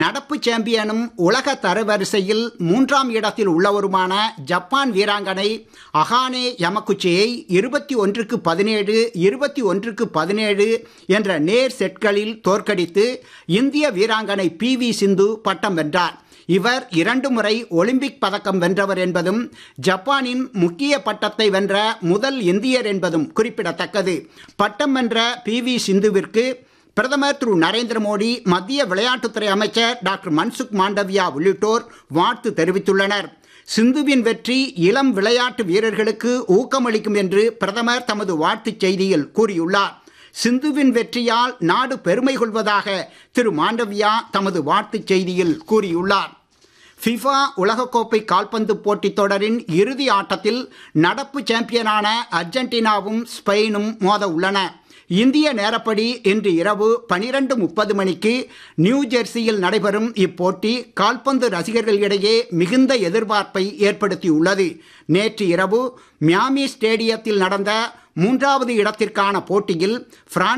நடப்பு சாம்பியனும் உலக தரவரிசையில் மூன்றாம் இடத்தில் உள்ளவருமான ஜப்பான் வீராங்கனை அகானே யமகுச்சியை இருபத்தி ஒன்றுக்கு பதினேழு இருபத்தி ஒன்றுக்கு பதினேழு என்ற நேர் செட்களில் தோற்கடித்து இந்திய வீராங்கனை பி வி சிந்து பட்டம் வென்றார் இவர் இரண்டு முறை ஒலிம்பிக் பதக்கம் வென்றவர் என்பதும் ஜப்பானின் முக்கிய பட்டத்தை வென்ற முதல் இந்தியர் என்பதும் குறிப்பிடத்தக்கது பட்டம் வென்ற பி வி சிந்துவிற்கு பிரதமர் திரு நரேந்திர மோடி மத்திய விளையாட்டுத்துறை அமைச்சர் டாக்டர் மன்சுக் மாண்டவியா உள்ளிட்டோர் வாழ்த்து தெரிவித்துள்ளனர் சிந்துவின் வெற்றி இளம் விளையாட்டு வீரர்களுக்கு ஊக்கமளிக்கும் என்று பிரதமர் தமது வாழ்த்துச் செய்தியில் கூறியுள்ளார் சிந்துவின் வெற்றியால் நாடு பெருமை கொள்வதாக திரு மாண்டவியா தமது வாழ்த்துச் செய்தியில் கூறியுள்ளார் ஃபிஃபா உலகக்கோப்பை கால்பந்து போட்டித் தொடரின் இறுதி ஆட்டத்தில் நடப்பு சாம்பியனான அர்ஜென்டினாவும் ஸ்பெயினும் மோத உள்ளன இந்திய நேரப்படி இன்று இரவு பனிரெண்டு முப்பது மணிக்கு நியூ ஜெர்சியில் நடைபெறும் இப்போட்டி கால்பந்து ரசிகர்களிடையே மிகுந்த எதிர்பார்ப்பை ஏற்படுத்தியுள்ளது நேற்று இரவு மியாமி ஸ்டேடியத்தில் நடந்த மூன்றாவது இடத்திற்கான போட்டியில் பிரான்ஸ்